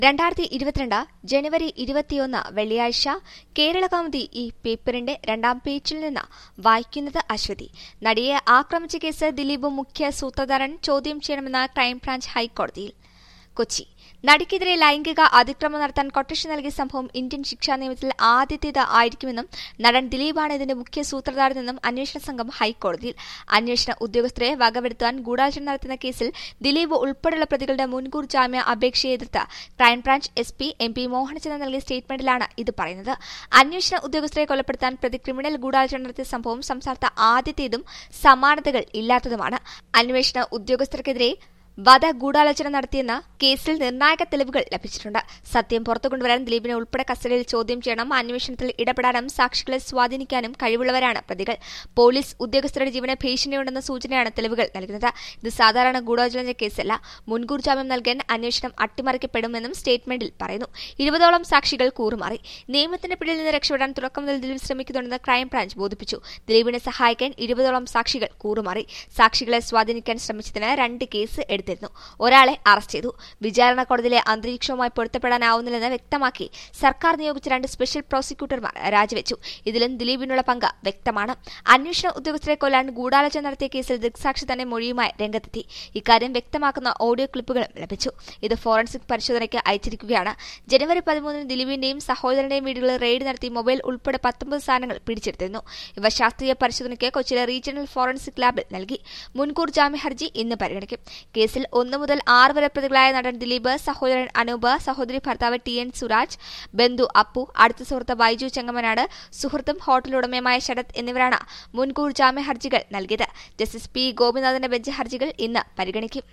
രണ്ടായിരത്തി ഇരുപത്തിരണ്ട് ജനുവരി ഇരുപത്തിയൊന്ന് വെള്ളിയാഴ്ച കേരളകൗമുദി ഈ പേപ്പറിന്റെ രണ്ടാം പേജിൽ നിന്ന് വായിക്കുന്നത് അശ്വതി നടിയെ ആക്രമിച്ച കേസ് ദിലീപ് മുഖ്യ സൂത്രധാരൻ ചോദ്യം ചെയ്യണമെന്ന് ക്രൈംബ്രാഞ്ച് ഹൈക്കോടതിയിൽ കൊച്ചി നടിക്കെതിരെ ലൈംഗിക അതിക്രമം നടത്താൻ കൊട്ടേഷൻ നൽകിയ സംഭവം ഇന്ത്യൻ ശിക്ഷാ നിയമത്തിൽ ആദ്യത്തേത് ആയിരിക്കുമെന്നും നടൻ ദിലീപാണ് ഇതിന്റെ മുഖ്യ സൂത്രധാരനെന്നും അന്വേഷണ സംഘം ഹൈക്കോടതിയിൽ അന്വേഷണ ഉദ്യോഗസ്ഥരെ വകവരുത്താൻ ഗൂഢാലോചന നടത്തുന്ന കേസിൽ ദിലീപ് ഉൾപ്പെടെയുള്ള പ്രതികളുടെ മുൻകൂർ ജാമ്യ അപേക്ഷയെ എതിർത്ത് crime branch S P M P Mohanachandran നൽകിയ സ്റ്റേറ്റ്മെന്റിലാണ് ഇത് പറയുന്നത് അന്വേഷണ ഉദ്യോഗസ്ഥരെ കൊലപ്പെടുത്താൻ പ്രതി ക്രിമിനൽ ഗൂഢാലോചന നടത്തിയ സംഭവം സംസ്ഥാനത്ത് ആദ്യത്തേതും സമാനതകൾ ഇല്ലാത്തതുമാണ് അന്വേഷണ ഉദ്യോഗസ്ഥർക്കെതിരെ വധ ഗൂഢാലോചന നടത്തിയെന്ന കേസിൽ നിർണായക തെളിവുകൾ ലഭിച്ചിട്ടുണ്ട് സത്യം പുറത്തു കൊണ്ടുവരാൻ ദിലീപിനെ ഉൾപ്പെടെ കസ്റ്റഡിയിൽ ചോദ്യം ചെയ്യണം അന്വേഷണത്തിൽ ഇടപെടാനും സാക്ഷികളെ സ്വാധീനിക്കാനും കഴിവുള്ളവരാണ് പ്രതികൾ പോലീസ് ഉദ്യോഗസ്ഥരുടെ ജീവന് ഭീഷണിയുണ്ടെന്ന സൂചനയാണ് തെളിവുകൾ നൽകുന്നത് ഇത് സാധാരണ ഗൂഢാലോചന കേസല്ല മുൻകൂർ ജാമ്യം നൽകാൻ അന്വേഷണം അട്ടിമറിക്കപ്പെടുമെന്നും സ്റ്റേറ്റ്മെന്റിൽ പറയുന്നു ഇരുപതോളം സാക്ഷികൾ കൂറുമാറി നിയമത്തിന്റെ പിടിയിൽ നിന്ന് രക്ഷപ്പെടാൻ തുടക്കം മുതൽ ദിലീപ് ശ്രമിക്കുന്നുണ്ടെന്ന് ക്രൈംബ്രാഞ്ച് ബോധിപ്പിച്ചു ദിലീപിനെ സഹായിക്കാൻ ഇരുപതോളം സാക്ഷികൾ കൂറുമാറി സാക്ഷികളെ സ്വാധീനിക്കാൻ ശ്രമിച്ചതിന് രണ്ട് കേസ് എടുത്തിരുന്നു ഒരാളെ അറസ്റ്റ് ചെയ്തു വിചാരണ കോടതിയിലെ അന്തരീക്ഷവുമായി പൊരുത്തപ്പെടാനാവുന്നില്ലെന്ന് വ്യക്തമാക്കി സർക്കാർ നിയോഗിച്ച രണ്ട് സ്പെഷ്യൽ പ്രോസിക്യൂട്ടർമാർ രാജിവെച്ചു ഇതിലും ദിലീപിനുള്ള പങ്ക് വ്യക്തമാണ് അന്വേഷണ ഉദ്യോഗസ്ഥരെ കൊല്ലാൻ ഗൂഢാലോചന നടത്തിയ കേസിൽ ദൃക്സാക്ഷി തന്നെ മൊഴിയുമായി രംഗത്തെത്തി ഇക്കാര്യം വ്യക്തമാക്കുന്ന ഓഡിയോ ക്ലിപ്പുകളും ലഭിച്ചു ഇത് ഫോറൻസിക് പരിശോധനയ്ക്ക് അയച്ചിരിക്കുകയാണ് ജനുവരി പതിമൂന്നിന് ദിലീപിന്റെയും സഹോദരന്റെയും വീടുകളിൽ റെയ്ഡ് നടത്തി മൊബൈൽ ഉൾപ്പെടെ പത്തൊമ്പത് സാധനങ്ങൾ പിടിച്ചെടുത്തിരുന്നു ഇവ ശാസ്ത്രീയ പരിശോധനയ്ക്ക് കൊച്ചിയിലെ റീജിയണൽ ഫോറൻസിക് ലാബിൽ നൽകി മുൻകൂർ ജാമ്യ ഹർജി ഇന്ന് പരിഗണിക്കും കേസിൽ ഒന്ന് മുതൽ ആറ് വരെ പ്രതികളായ നടൻ ദിലീപ് സഹോദരൻ അനൂപ് സഹോദരി ഭർത്താവ് ടി എൻ സുരാജ് ബന്ധു അപ്പു അടുത്ത സുഹൃത്ത് ബൈജു ചെങ്ങമനാട് സുഹൃത്തും ഹോട്ടൽ ഉടമയുമായ ശരത് എന്നിവരാണ് മുൻകൂർ ജാമ്യ ഹർജികൾ നൽകിയത് ജസ്റ്റിസ് പി ഗോപിനാഥിന്റെ ബെഞ്ച് ഹർജികൾ ഇന്ന് പരിഗണിക്കും